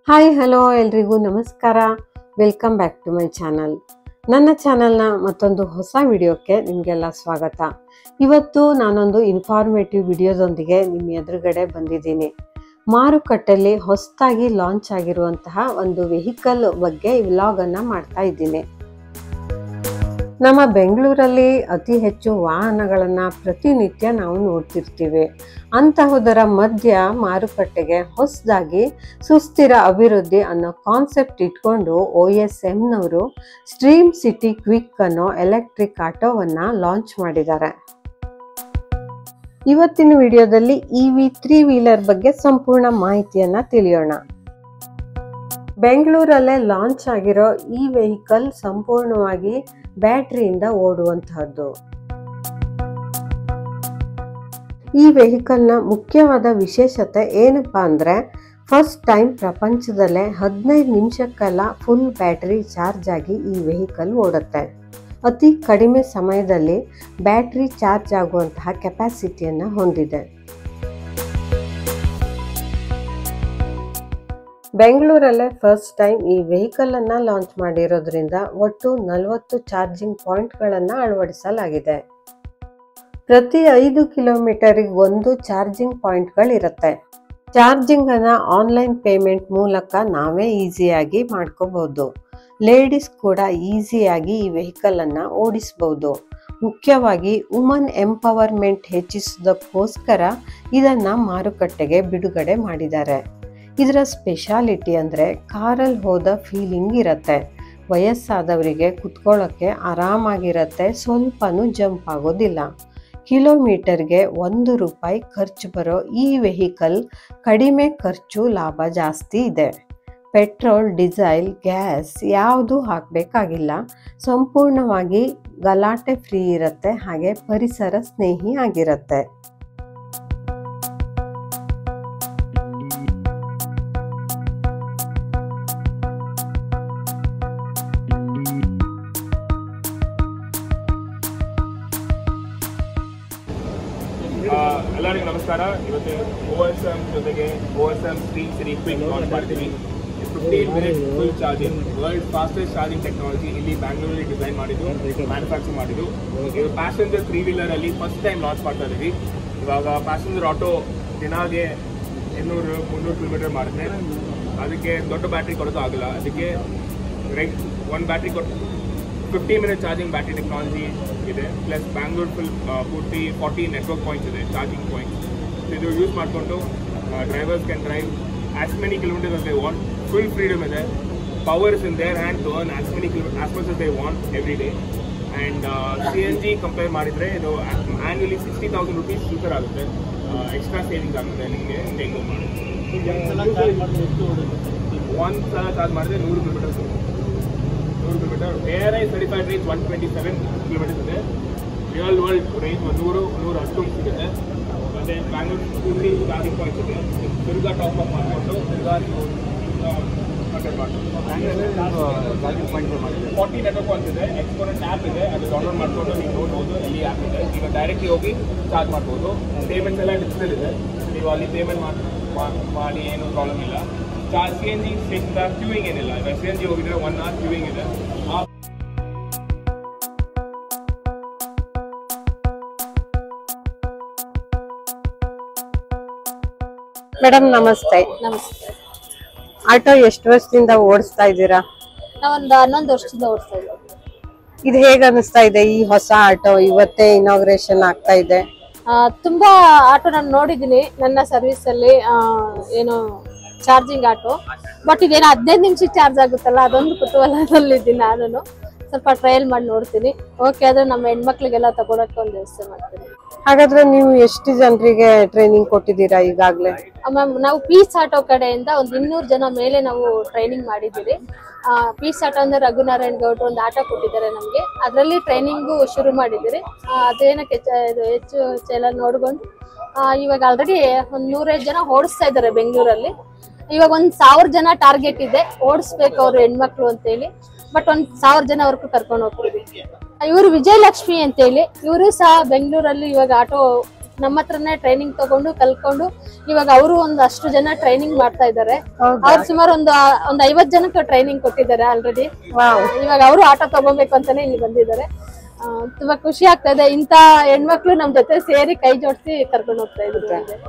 Hi hello ಎಲ್ರಿಗೂ ನಮಸ್ಕಾರ welcome back to my channel ನನ್ನ ಚಾನಲ್ನ ಮತ್ತೊಂದು ಹೊಸ ವಿಡಿಯೋಕ್ಕೆ ನಿಮಗೆಲ್ಲ ಸ್ವಾಗತ ಇವತ್ತು ನಾನೊಂದು ಇನ್ಫಾರ್ಮೇಟಿವ್ ವಿಡಿಯೋದೊಂದಿಗೆ ನಿಮ್ಮ ಎದುರುಗಡೆ ಬಂದಿದ್ದೀನಿ ಮಾರುಕಟ್ಟೆಯಲ್ಲಿ ಹೊಸದಾಗಿ ಲಾಂಚ್ ಆಗಿರುವಂತಹ ಒಂದು ವೆಹಿಕಲ್ ಬಗ್ಗೆ ವ್ಲಾಗನ್ನು ಮಾಡ್ತಾ ಇದ್ದೀನಿ ನಮ್ಮ ಬೆಂಗಳೂರಲ್ಲಿ ಅತಿ ಹೆಚ್ಚು ವಾಹನಗಳನ್ನು ಪ್ರತಿನಿತ್ಯ ನಾವು ನೋಡ್ತಿರ್ತೀವಿ ಅಂತಹುದರ ಮಧ್ಯ ಮಾರುಕಟ್ಟೆಗೆ ಹೊಸದಾಗಿ ಸುಸ್ಥಿರ ಅಭಿವೃದ್ಧಿ ಅನ್ನೋ ಕಾನ್ಸೆಪ್ಟ್ ಇಟ್ಕೊಂಡು ಒ ಎಸ್ ಎಮ್ನವರು ಸ್ಟ್ರೀಮ್ ಸಿಟಿ ಕ್ವಿಕ್ ಅನ್ನೋ ಎಲೆಕ್ಟ್ರಿಕ್ ಆಟೋವನ್ನು ಲಾಂಚ್ ಮಾಡಿದ್ದಾರೆ ಇವತ್ತಿನ ವಿಡಿಯೋದಲ್ಲಿ ಇ ವಿ ತ್ರೀ ವೀಲರ್ ಬಗ್ಗೆ ಸಂಪೂರ್ಣ ಮಾಹಿತಿಯನ್ನ ತಿಳಿಯೋಣ ಬೆಂಗಳೂರಲ್ಲೇ ಲಾಂಚ್ ಆಗಿರೋ ಈ ವೆಹಿಕಲ್ ಸಂಪೂರ್ಣವಾಗಿ ಬ್ಯಾಟ್ರಿಯಿಂದ ಓಡುವಂತಹದ್ದು ಈ ವೆಹಿಕಲ್ನ ಮುಖ್ಯವಾದ ವಿಶೇಷತೆ ಏನಪ್ಪಾ ಅಂದರೆ ಫಸ್ಟ್ ಟೈಮ್ ಪ್ರಪಂಚದಲ್ಲೇ ಹದಿನೈದು ನಿಮಿಷಕ್ಕೆಲ್ಲ ಫುಲ್ ಬ್ಯಾಟರಿ ಚಾರ್ಜ್ ಆಗಿ ಈ ವೆಹಿಕಲ್ ಓಡುತ್ತೆ ಅತಿ ಕಡಿಮೆ ಸಮಯದಲ್ಲಿ ಬ್ಯಾಟ್ರಿ ಚಾರ್ಜ್ ಆಗುವಂತಹ ಕೆಪಾಸಿಟಿಯನ್ನು ಹೊಂದಿದೆ ಬೆಂಗಳೂರಲ್ಲೇ ಫಸ್ಟ್ ಟೈಮ್ ಈ ವೆಹಿಕಲನ್ನು ಲಾಂಚ್ ಮಾಡಿರೋದ್ರಿಂದ ಒಟ್ಟು ನಲವತ್ತು ಚಾರ್ಜಿಂಗ್ ಪಾಯಿಂಟ್ಗಳನ್ನು ಅಳವಡಿಸಲಾಗಿದೆ ಪ್ರತಿ ಐದು ಕಿಲೋಮೀಟರಿಗೆ ಒಂದು ಚಾರ್ಜಿಂಗ್ ಪಾಯಿಂಟ್ಗಳಿರುತ್ತೆ ಚಾರ್ಜಿಂಗ್ ಅನ್ನ ಆನ್ಲೈನ್ ಪೇಮೆಂಟ್ ಮೂಲಕ ನಾವೇ ಈಸಿಯಾಗಿ ಮಾಡ್ಕೋಬಹುದು ಲೇಡೀಸ್ ಕೂಡ ಈಸಿಯಾಗಿ ಈ ವೆಹಿಕಲ್ ಅನ್ನ ಓಡಿಸಬಹುದು ಮುಖ್ಯವಾಗಿ ವುಮನ್ ಎಂಪವರ್ಮೆಂಟ್ ಹೆಚ್ಚಿಸೋದಕ್ಕೋಸ್ಕರ ಇದನ್ನ ಮಾರುಕಟ್ಟೆಗೆ ಬಿಡುಗಡೆ ಮಾಡಿದ್ದಾರೆ ಇದರ ಸ್ಪೆಷಾಲಿಟಿ ಅಂದರೆ ಕಾರಲ್ಲಿ ಹೋದ ಫೀಲಿಂಗ್ ಇರುತ್ತೆ ವಯಸ್ಸಾದವರಿಗೆ ಕುತ್ಕೊಳ್ಳೋಕ್ಕೆ ಆರಾಮಾಗಿರುತ್ತೆ ಸ್ವಲ್ಪನೂ ಜಂಪ್ ಆಗೋದಿಲ್ಲ ಕಿಲೋಮೀಟರ್ಗೆ ಒಂದು ರೂಪಾಯಿ ಖರ್ಚು ಬರೋ ಈ ವೆಹಿಕಲ್ ಕಡಿಮೆ ಖರ್ಚು ಲಾಭ ಜಾಸ್ತಿ ಇದೆ ಪೆಟ್ರೋಲ್ ಡೀಸೆಲ್ ಗ್ಯಾಸ್ ಯಾವುದೂ ಹಾಕಬೇಕಾಗಿಲ್ಲ ಸಂಪೂರ್ಣವಾಗಿ ಗಲಾಟೆ ಫ್ರೀ ಇರುತ್ತೆ ಹಾಗೆ ಪರಿಸರ ಸ್ನೇಹಿ ಆಗಿರುತ್ತೆ ಆ, ಎಲ್ಲರಿಗೂ ನಮಸ್ಕಾರ ಇವತ್ತು ಓ ಎಸ್ ಎಮ್ ಜೊತೆಗೆ O S M stream city quick launch ಮಾಡಿದ್ದೀವಿ fifteen minute full charging world fastest charging technology ಇಲ್ಲಿ ಬ್ಯಾಂಗ್ಳೂರಲ್ಲಿ ಡಿಸೈನ್ ಮಾಡಿದ್ದು ಮ್ಯಾನುಫ್ಯಾಕ್ಚರ್ ಮಾಡಿದ್ದು ಇದು ಪ್ಯಾಸೆಂಜರ್ ತ್ರೀ ವೀಲರಲ್ಲಿ ಫಸ್ಟ್ ಟೈಮ್ ಲಾಂಚ್ ಮಾಡ್ತಾ ಇದ್ದೀವಿ ಇವಾಗ ಪ್ಯಾಸೆಂಜರ್ ಆಟೋ ದಿನಾಗೆ ಇನ್ನೂರು ಮುನ್ನೂರು ಕಿಲೋಮೀಟರ್ ಮಾಡಿದ್ರೆ ಅದಕ್ಕೆ ದೊಡ್ಡ ಬ್ಯಾಟ್ರಿ ಕೊಡೋದು ಆಗಲ್ಲ ಅದಕ್ಕೆ ರೈಟ್ ಒಂದು ಬ್ಯಾಟ್ರಿ ಕೊಟ್ಟು fifty minute charging battery technology ಇದೆ ಪ್ಲಸ್ ಬ್ಯಾಂಗ್ಳೂರ್ ಫುಲ್ ಪೂರ್ತಿ ಫಾರ್ಟಿ ನೆಟ್ವರ್ಕ್ ಪಾಯಿಂಟ್ಸ್ ಇದೆ ಚಾರ್ಜಿಂಗ್ ಪಾಯಿಂಟ್ಸ್ ಇದು ಯೂಸ್ ಮಾಡಿಕೊಂಡು drivers can drive as many kilometres as they want full freedom ಇದೆ power is in their hand to earn as many kilo as much as they want every day and C N G compare ಮಾಡಿದರೆ ಇದು annually sixty thousand rupees cheaper ಆಗುತ್ತೆ extra savings ಆಗುತ್ತೆ ನಿಮಗೆ take ಮಾಡಿ ಒಂದು ಸಲ charge ಮಾಡಿದ್ರೆ ನೂರು ಕಿಲೋಮೀಟರ್ಸ್ ನೂರು kilometre ARAI certified range one twenty seven kilometres ಇದೆ ರಿಯಲ್ ವರ್ಲ್ಡ್ ರೇಂಜ್ ಒಂದು ನೂರು ನೂರ ಹತ್ತು ಸಿಗುತ್ತೆ ಮತ್ತು ಬ್ಯಾಂಗ್ಳೂರ್ ಪೂರ್ತಿ ಚಾರ್ಜಿಂಗ್ ಪಾಯಿಂಟ್ಸ್ ಇದೆ ತಿರ್ಗಾ ಟಾಪ್ ಅಪ್ ಮಾಡಿಕೊಂಡು ತಿರ್ಗಾ ನೀವು ಕಾಂಟ್ಯಾಕ್ಟ್ ಮಾಡ್ಕೊಂಡು ಫಾರ್ಟಿ ನೆಟ್ವರ್ಕ್ ಪಾಯಿಂಟ್ಸ್ ಇದೆ ಎಕ್ಸ್ಪೋರೆಂಟ್ ಆ್ಯಪ್ ಇದೆ ಅದು ಡೌನ್ಲೋಡ್ ಮಾಡ್ಕೊಂಡು ನೀವು ನೋಡ್ಬೋದು ಅಲ್ಲಿ ಆ್ಯಪ್ ಇದೆ ಈಗ ಡೈರೆಕ್ಟ್ಲಿ ಹೋಗಿ ಚಾರ್ಜ್ ಮಾಡ್ಬೋದು ಪೇಮೆಂಟ್ಸ್ ಎಲ್ಲ ಡಿಜಿಟಲ್ ಇದೆ ನೀವು ಅಲ್ಲಿ ಪೇಮೆಂಟ್ ಮಾಡಿ ಏನು ಪ್ರಾಬ್ಲಮ್ ಇಲ್ಲ charge C N G station queuing ಏನಿಲ್ಲ ಈಗ ಸಿ ಎನ್ ಜಿ ಹೋಗಿದ್ರೆ ಒನ್ ಅವರ್ ಕ್ಯೂವಿಂಗ್ ಇದೆ ಆ ಮೇಡಮ್ ನಮಸ್ತೆ ನಮಸ್ತೆ ಆಟೋ ಎಷ್ಟು ವರ್ಷದಿಂದ ಓಡಿಸ್ತಾ ಇದ್ದೀರಾ ನಾವೊಂದು ಹನ್ನೊಂದು ವರ್ಷದಿಂದ ಓಡಿಸ್ತಾ ಇದ್ದೀವಿ ಇದು ಹೇಗೆ ಅನಿಸ್ತಾ ಇದೆ ಈ ಹೊಸ ಆಟೋ ಇವತ್ತೇ ಇನಾಗ್ರೇಷನ್ ಆಗ್ತಾ ಇದೆ ಆ, ತುಂಬಾ ಆಟೋ ನಾನು ನೋಡಿದ್ದೀನಿ ನನ್ನ ಸರ್ವಿಸ್ ಅಲ್ಲಿ ಆ, ಏನು ಚಾರ್ಜಿಂಗ್ ಆಟೋ ಬಟ್ ಇದೇನೋ ಹದಿನೈದು ನಿಮಿಷಕ್ಕೆ ಚಾರ್ಜ್ ಆಗುತ್ತಲ್ಲ ಅದೊಂದು ಕುತೂಹಲದಲ್ಲಿದ್ದೀನಿ ನಾನು ಸ್ವಲ್ಪ ಟ್ರಯಲ್ ಮಾಡಿ ನೋಡ್ತೀನಿ ಓಕೆ ಆದ್ರೆ ನಮ್ಮ ಹೆಣ್ಮಕ್ಳಿಗೆಲ್ಲ ತಗೊಳಕ್ಕೆ ಒಂದು ವ್ಯವಸ್ಥೆ ಮಾಡ್ತೀನಿ ಹಾಗಾದ್ರೆ ನೀವು ಎಷ್ಟು ಜನರಿಗೆ ಟ್ರೈನಿಂಗ್ ಕೊಟ್ಟಿದ್ದೀರಾ ಈಗಾಗಲೇ ಮ್ಯಾಮ್ ನಾವು ಪೀಸ್ ಆಟೋ ಕಡೆಯಿಂದ ಒಂದು ಇನ್ನೂರು ಜನ ಮೇಲೆ ನಾವು ಟ್ರೈನಿಂಗ್ ಮಾಡಿದ್ದೀವಿ ಪೀಸ್ ಆಟೋ ಅಂದ್ರೆ ರಘುನಾರಾಯಣ್ ಗೌಡ್ರು ಒಂದು ಆಟೋ ಕೊಟ್ಟಿದ್ದಾರೆ ನಮಗೆ ಅದರಲ್ಲಿ ಟ್ರೈನಿಂಗು ಶುರು ಮಾಡಿದ್ದೀರಿ ಆ, ಅದೇನಕ್ಕೆ ಚ- ಇದು ಹೆಚ್ಚು ಹೆಚ್ಚು ಎಲ್ಲ ನೋಡ್ಕೊಂಡು ಆ, ಇವಾಗ ಆಲ್ರೆಡಿ ಒಂದು ನೂರೈದು ಜನ ಓಡಿಸ್ತಾ ಇದ್ದಾರೆ ಬೆಂಗಳೂರಲ್ಲಿ ಇವಾಗ ಒಂದು ಸಾವಿರ ಜನ ಟಾರ್ಗೆಟ್ ಇದೆ ಓಡಿಸ್ಬೇಕು ಅವರು ಹೆಣ್ಮಕ್ಳು ಅಂತೇಳಿ ಬಟ್ ಒಂದು ಸಾವಿರ ಜನವರೆಗೂ ಕರ್ಕೊಂಡು ಹೋಗ್ತೀವಿ ಇವರು ವಿಜಯಲಕ್ಷ್ಮಿ ಅಂತೇಳಿ ಇವರು ಸಹ ಬೆಂಗಳೂರಲ್ಲಿ ಇವಾಗ ಆಟೋ ನಮ್ಮ ಹತ್ರನೇ ಟ್ರೈನಿಂಗ್ ತಗೊಂಡು ಕಲ್ತ್ಕೊಂಡು ಇವಾಗ ಅವರು ಒಂದು ಅಷ್ಟು ಜನ ಟ್ರೈನಿಂಗ್ ಮಾಡ್ತಾ ಇದ್ದಾರೆ ಹೌದಾ? ಅವ್ರು ಸುಮಾರು ಒಂದು ಒಂದು ಐವತ್ ಜನಕ್ಕೆ ಟ್ರೈನಿಂಗ್ ಕೊಟ್ಟಿದ್ದಾರೆ ಆಲ್ರೆಡಿ ವಾವ್ ಇವಾಗ ಅವರು ಆಟೋ ತಗೋಬೇಕು ಅಂತಾನೆ ಇಲ್ಲಿ ಬಂದಿದ್ದಾರೆ ಆ, ತುಂಬಾ ಖುಷಿ ಆಗ್ತಾ ಇದೆ ಇಂತ ಹೆಣ್ಮಕ್ಳು ನಮ್ ಜೊತೆ ಸೇರಿ ಕೈ ಜೋಡಿಸಿ ಕರ್ಕೊಂಡು ಹೋಗ್ತಾ ಇದ್ದಾರೆ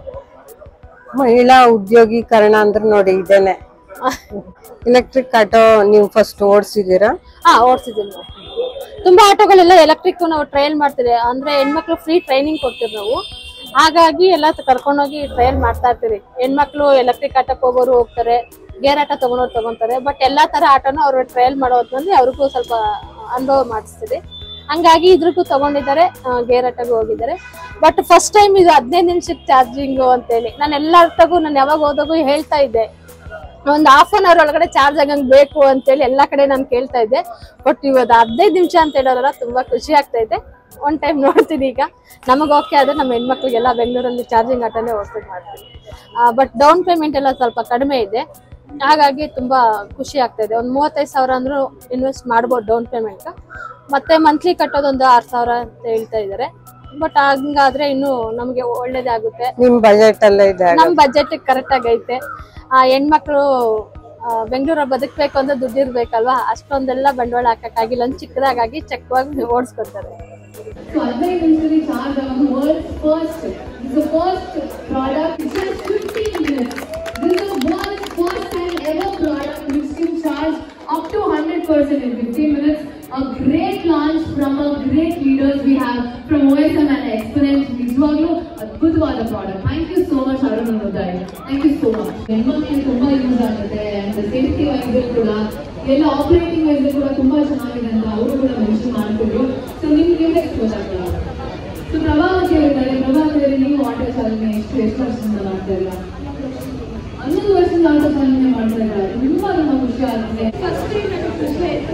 ಮಹಿಳಾ ಉದ್ಯೋಗೀಕರಣ ಅಂದ್ರೆ ನೋಡಿ ಇದೇನೆ ಎಲೆಕ್ಟ್ರಿಕ್ ಆಟೋ ನೀವು ಫಸ್ಟ್ ಓಡಿಸಿದೀರಾ ಹಾ ಓಡಿಸಿದೀವಿ ನಾವು ತುಂಬಾ ಆಟೋಗಳೆಲ್ಲ ಎಲೆಕ್ಟ್ರಿಕ್ ನಾವು ಟ್ರಯಲ್ ಮಾಡ್ತೀವಿ ಅಂದ್ರೆ ಹೆಣ್ಮಕ್ಳು ಫ್ರೀ ಟ್ರೈನಿಂಗ್ ಕೊಡ್ತೀವಿ ನಾವು ಹಾಗಾಗಿ ಎಲ್ಲ ಕರ್ಕೊಂಡೋಗಿ ಟ್ರಯಲ್ ಮಾಡ್ತಾ ಇರ್ತೀವಿ ಹೆಣ್ಮಕ್ಳು ಎಲೆಕ್ಟ್ರಿಕ್ ಆಟೋಕ್ ಹೋಗೋರು ಹೋಗ್ತಾರೆ ಗೇರ್ ಆಟೋ ತಗೊಂಡೋರು ತಗೊಂತಾರೆ ಬಟ್ ಎಲ್ಲಾ ತರ ಆಟೋನು ಅವ್ರು ಟ್ರಯಲ್ ಮಾಡೋ ಹೊತ್ನಲ್ಲಿ ಅವ್ರಿಗೂ ಸ್ವಲ್ಪ ಅನುಭವ ಮಾಡಿಸ್ತೀವಿ ಹಂಗಾಗಿ ಇದ್ರಿಗೂ ತಗೊಂಡಿದ್ದಾರೆ ಗೇರ್ ಆಟೋಗೂ ಹೋಗಿದ್ದಾರೆ ಬಟ್ ಫಸ್ಟ್ ಟೈಮ್ ಇದು ಹದಿನೈದು ನಿಮಿಷಕ್ಕೆ ಚಾರ್ಜಿಂಗು ಅಂತೇಳಿ ನಾನು ಎಲ್ಲರಿಗೂ ನಾನು ಯಾವಾಗ ಹೋದಾಗೂ ಹೇಳ್ತಾ ಇದ್ದೆ ಒಂದ್ ಹಾಫ್ ಅನ್ ಅವರ್ ಒಳಗಡೆ ಚಾರ್ಜ್ ಆಗಂಗ್ ಬೇಕು ಅಂತೇಳಿ ಎಲ್ಲಾ ಕಡೆ ನಾನು ಕೇಳ್ತಾ ಇದ್ದೆ ಬಟ್ ಇವತ್ತು ಹದಿನೈದು ನಿಮಿಷ ಅಂತ ಹೇಳೋರಲ್ಲ ತುಂಬಾ ಖುಷಿ ಆಗ್ತಾ ಇದೆ ಒನ್ ಟೈಮ್ ನೋಡ್ತೀನಿ ಈಗ ನಮಗೆ ಓಕೆ ಆದ್ರೆ ನಮ್ಮ ಹೆಣ್ಮಕ್ಳಿಗೆಲ್ಲ ಬೆಂಗಳೂರಲ್ಲಿ ಚಾರ್ಜಿಂಗ್ ಆಟೋನೇ ಓಡಿಸಿ ಮಾಡ್ತೀನಿ ಬಟ್ ಡೌನ್ ಪೇಮೆಂಟ್ ಎಲ್ಲ ಸ್ವಲ್ಪ ಕಡಿಮೆ ಇದೆ ಹಾಗಾಗಿ ತುಂಬಾ ಖುಷಿ ಆಗ್ತಾ ಇದೆ ಒಂದು ಮೂವತ್ತೈದು ಸಾವಿರ ಅಂದ್ರೂ ಇನ್ವೆಸ್ಟ್ ಮಾಡ್ಬೋದು ಡೌನ್ ಪೇಮೆಂಟ್ ಮತ್ತೆ ಮಂತ್ಲಿ ಕಟ್ಟೋದೊಂದು ಆರು ಸಾವಿರ ಅಂತ ಹೇಳ್ತಾ ಇದ್ದಾರೆ ಬಟ್ ಹಂಗಾದ್ರೆ ಇನ್ನು ನಮಗೆ ಒಳ್ಳೇದೇ ಆಗುತ್ತೆ ನಿಮ್ ಬಜೆಟ್ ಎಲ್ಲ ಇದೆ ನಮ್ ಬಜೆಟ್ ಕರೆಕ್ಟ್ ಆಗೈತೆ ಆ ಹೆಣ್ಮಕ್ಳು ಬೆಂಗಳೂರಲ್ಲಿ ಬದುಕ್ಬೇಕು ಅಂದ್ರೆ ದುಡ್ಡು ಇರ್ಬೇಕಲ್ವಾ ಅಷ್ಟೊಂದೆಲ್ಲ ಬಂಡವಾಳ ಹಾಕಕ್ಕಾಗಿಲ್ಲ ಒಂದು ಚಿಕ್ಕದಾಗಿ ಚಕ್ಕವಾಗಿ ಓಡಿಸ್ಕೊತಾರೆ So Advait Instantly Charge are the world's first, this is the first product, it's just 15 minutes. This is the world's first time ever product which can charge up to 100% in 15 minutes. A great launch from a great leaders we have from OSM and Exponent. ನಿಜವಾಗ್ಲೂ ಅದ್ಭುತವಾದ product thank you so much Arun ಮುದ್ದಾಯ್ thank you so much ಹೆಣ್ಮಕ್ಳಿಗೆ ತುಂಬಾ use ಆಗುತ್ತೆ and safety wise ಕೂಡ ಎಲ್ಲ operating wise ಕೂಡ ತುಂಬಾ ಚೆನ್ನಾಗಿದೆ ಅಂತ ಅವರು ಕೂಡ ಮೆನ್ಷನ್ ಮಾಡ್ತಿದ್ರು ಸೊ ನಿಮ್ಗೆ ಇವ್ರಿಗೆ ಗೊತ್ತಾಗಲ್ಲ ಸೊ ಪ್ರಭಾವತಿ ಹೇಳಿದ್ದಾರೆ ಪ್ರಭಾವತಿ ಅವರಿಗೆ ನೀವು ಆಟೋ ಚಾಲನೆ ಎಷ್ಟು ಎಷ್ಟು ವರ್ಷದಿಂದ ಮಾಡ್ತಾ ಇಲ್ಲ ಹನ್ನೊಂದು ವರ್ಷದಿಂದ ಆಟೋ ಚಾಲನೆ ಮಾಡ್ತಾ ಇದ್ದಾರೆ ತುಂಬಾ ನಮ್ಮ ಖುಷಿ ಆಗುತ್ತೆ ಫಸ್ಟ್ ಖುಷಿ ಆಯ್ತು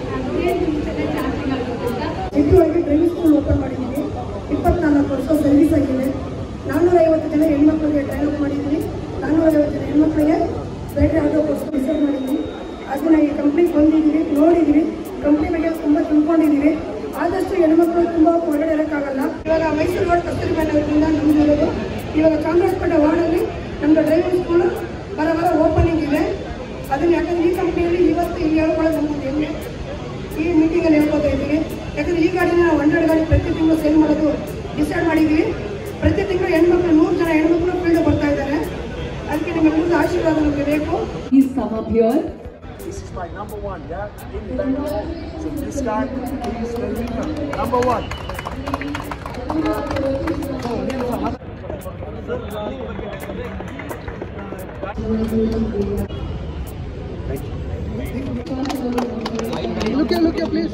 ಇದುವರೆಗೆ ಡ್ರೈವಿಂಗ್ ಸ್ಕೂಲ್ ಓಪನ್ ಮಾಡಿದ್ದೀವಿ ಇಪ್ಪತ್ನಾಲ್ಕು ವರ್ಷ ಸರ್ವಿಸ್ ಆಗಿದೆ ನಾನ್ನೂರೈವತ್ತು ಜನ ಹೆಣ್ಮಕ್ಳಿಗೆ ಟ್ರೈನ್ ಮಾಡಿದ್ದೀವಿ ನಾನ್ನೂರೈವತ್ತು ಜನ ಹೆಣ್ಮಕ್ಳಿಗೆ ಬ್ಯಾಟ್ರಿ ಆಟೋ ಕೋರ್ಸ್ ರಿಸರ್ವ್ ಮಾಡಿದ್ದೀವಿ ಅದನ್ನ ಈ ಕಂಪ್ನಿಗೆ ಬಂದಿದ್ದೀವಿ ನೋಡಿದ್ದೀವಿ ಕಂಪ್ನಿ ಬಗ್ಗೆ ತುಂಬ ತಿಳ್ಕೊಂಡಿದ್ದೀವಿ ಆದಷ್ಟು ಹೆಣ್ಮಕ್ಳು ತುಂಬ ಹೊರಗಡೆ ಇರೋಕ್ಕಾಗಲ್ಲ ಇವಾಗ ಮೈಸೂರು ರೋಡ್ ಕಸ್ತೂರಿ ಅವರಿಂದ ನಮ್ದು ಇರೋದು ಇವಾಗ ಕಾಂಗ್ರೆಸ್ ಪೇಟೆ ವಾರ್ಡಲ್ಲಿ ನಮ್ಮದು ಡ್ರೈವಿಂಗ್ ಸ್ಕೂಲ್ ಬರ ಬರ ಓಪನಿಂಗ್ ಇದೆ ಅದನ್ನ ಯಾಕಂದ್ರೆ ಈ ಕಂಪ್ನಿಯಲ್ಲಿ ಇವತ್ತು ಇಲ್ಲಿ ಹೇಳ್ಕೊಳ್ಳೋದು ನಮ್ಮದು ಹೆಮ್ಮೆ ಈ ಮೀಟಿಂಗಲ್ಲಿ ಹೇಳ್ಕೊತಾ ಇದ್ದೀವಿ ಯಾಕಂದ್ರೆ ಈ ಗಾಡಿನ ನಾವು ಹಂಡ್ರೆಡ್ ಗಾಡಿ ಪ್ರತಿ ತಿಂಗಳು ಸೇಲ್ ಮಾಡೋದು ಡಿಸೈಡ್ ಮಾಡಿದ್ದೀವಿ ಪ್ರತಿ ತಿಂಗಳು ಹೆಣ್ಮಕ್ಳು ನೂರು ಜನ ಹೆಣ್ಮಕ್ಳು ಫೀಲ್ಡ್ ಬರ್ತಾ ಇದ್ದಾರೆ ಅದಕ್ಕೆ ನಿಮ್ಮೆಲ್ಲರಿಗೂ ಆಶೀರ್ವಾದ ನಮಗೆ ಬೇಕು Please come up here. This is my number one, yeah, in Bangalore. So this guy is the leader, number one. Look here, look here, please.